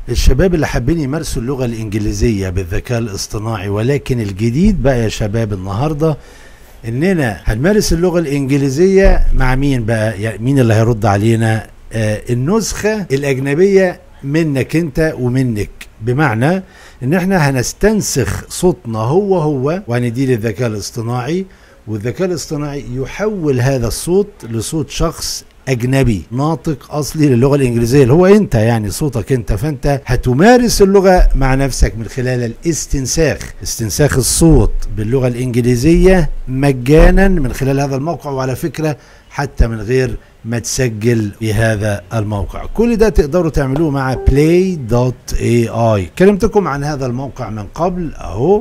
الشباب اللي حابين يمارسوا اللغة الإنجليزية بالذكاء الاصطناعي ولكن الجديد بقى يا شباب النهاردة إننا هنمارس اللغة الإنجليزية مع مين بقى يعني مين اللي هيرد علينا آه النسخة الأجنبية منك أنت ومنك بمعنى إن إحنا هنستنسخ صوتنا هو هو وهنديه للذكاء الاصطناعي والذكاء الاصطناعي يحول هذا الصوت لصوت شخص اجنبي ناطق اصلي للغه الانجليزيه اللي هو انت يعني صوتك انت فانت هتمارس اللغه مع نفسك من خلال الاستنساخ استنساخ الصوت باللغه الانجليزيه مجانا من خلال هذا الموقع وعلى فكره حتى من غير ما تسجل في هذا الموقع كل ده تقدروا تعملوه مع play.ai كلمتكم عن هذا الموقع من قبل اهو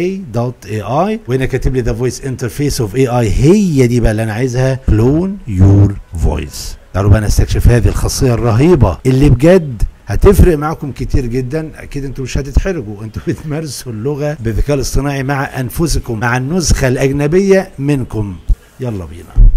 play.ai وهنا كاتب لي the voice interface of AI هي دي بقى اللي انا عايزها clone your voice تعالوا بقى نستكشف هذه الخاصية الرهيبة اللي بجد هتفرق معاكم كتير جدا اكيد انتوا مش هتتحرجوا انتوا بتمارسوا اللغة بالذكاء الاصطناعي مع انفسكم مع النسخة الاجنبية منكم يلا بينا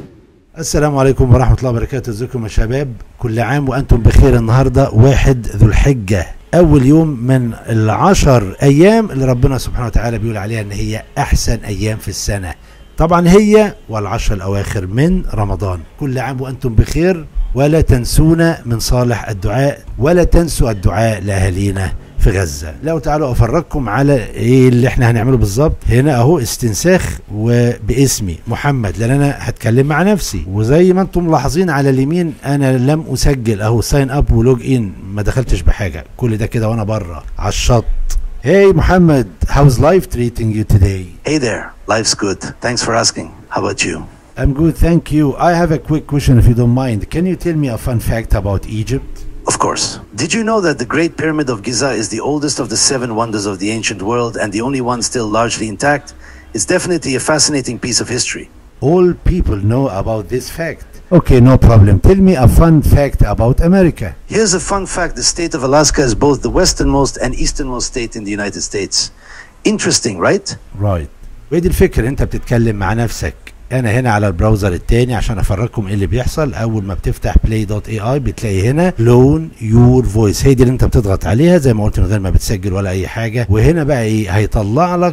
السلام عليكم ورحمة الله وبركاته ازيكم يا شباب كل عام وانتم بخير النهاردة واحد ذو الحجة اول يوم من العشر ايام اللي ربنا سبحانه وتعالى بيقول عليها ان هي احسن ايام في السنة طبعا هي والعشر الاواخر من رمضان كل عام وانتم بخير ولا تنسونا من صالح الدعاء ولا تنسوا الدعاء لاهالينا في غزة لو تعالوا افرجكم على ايه اللي احنا هنعمله بالظبط هنا اهو استنساخ وباسمي محمد لان انا هتكلم مع نفسي وزي ما انتم ملاحظين على اليمين انا لم اسجل اهو ساين اب ولوج ان ما دخلتش بحاجة كل ده كده وانا بره على الشط Hey Muhammad, how's life treating you today? Hey there, life's good. Thanks for asking. How about you? I'm good, thank you. I have a quick question if you don't mind. Can you tell me a fun fact about Egypt? Of course. Did you know that the Great Pyramid of Giza is the oldest of the seven wonders of the ancient world and the only one still largely intact? It's definitely a fascinating piece of history. All people know about this fact. Okay, no problem. Tell me a fun fact about America. Here's a fun fact the state of Alaska is both the westernmost and easternmost state in the United States. Interesting, right? Right. ودي الفكرة انت بتتكلم مع نفسك انا هنا على البراوزر التاني عشان افرجكم ايه اللي بيحصل اول ما بتفتح play.ai بتلاقي هنا لون يور فويس هي دي اللي انت بتضغط عليها زي ما قلت من غير ما بتسجل ولا اي حاجة وهنا بقى ايه هيطلع لك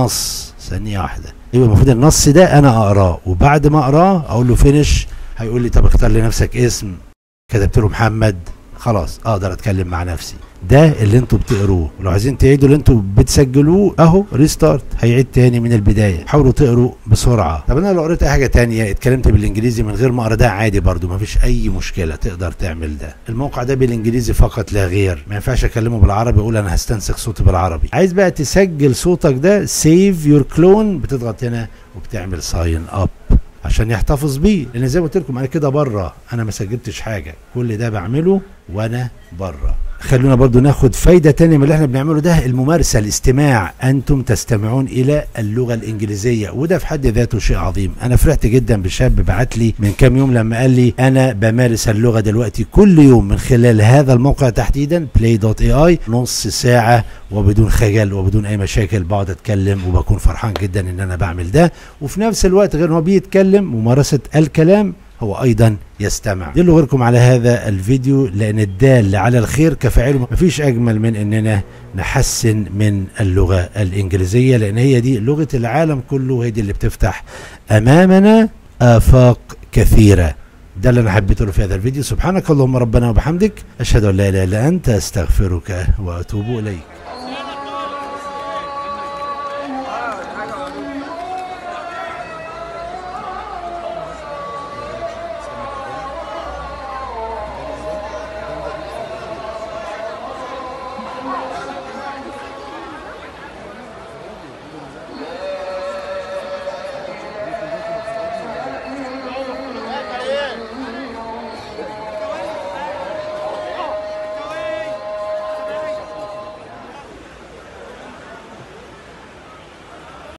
نص ثانية واحدة يبقى المفروض النص ده انا اقراه وبعد ما اقراه اقول له فينش هيقول لي طب اختار لنفسك اسم كتبت له محمد خلاص اقدر اتكلم مع نفسي ده اللي انتوا بتقروه ولو عايزين تعيدوا اللي انتوا بتسجلوه اهو ريستارت هيعيد تاني من البدايه حاولوا تقروا بسرعه طب انا لو قريت اي حاجه تانية اتكلمت بالانجليزي من غير ما اقرا ده عادي برضو مفيش اي مشكله تقدر تعمل ده الموقع ده بالانجليزي فقط لا غير ما ينفعش اكلمه بالعربي اقول انا هستنسخ صوتي بالعربي عايز بقى تسجل صوتك ده سيف يور كلون بتضغط هنا وبتعمل ساين اب عشان يحتفظ بيه لان زي ما قلت لكم انا كده بره انا ما سجلتش حاجه كل ده بعمله وانا بره خلونا برضو ناخد فايدة تانية من اللي احنا بنعمله ده الممارسة الاستماع انتم تستمعون الى اللغة الانجليزية وده في حد ذاته شيء عظيم انا فرحت جدا بشاب بعت لي من كام يوم لما قال لي انا بمارس اللغة دلوقتي كل يوم من خلال هذا الموقع تحديدا play.ai نص ساعة وبدون خجل وبدون اي مشاكل بقعد اتكلم وبكون فرحان جدا ان انا بعمل ده وفي نفس الوقت غير ان هو بيتكلم ممارسة الكلام هو ايضا يستمع دلوا غيركم على هذا الفيديو لان الدال على الخير كفاعله مفيش اجمل من اننا نحسن من اللغه الانجليزيه لان هي دي لغه العالم كله وهي دي اللي بتفتح امامنا افاق كثيره ده اللي انا حبيت له في هذا الفيديو سبحانك اللهم ربنا وبحمدك اشهد ان لا اله الا انت استغفرك واتوب اليك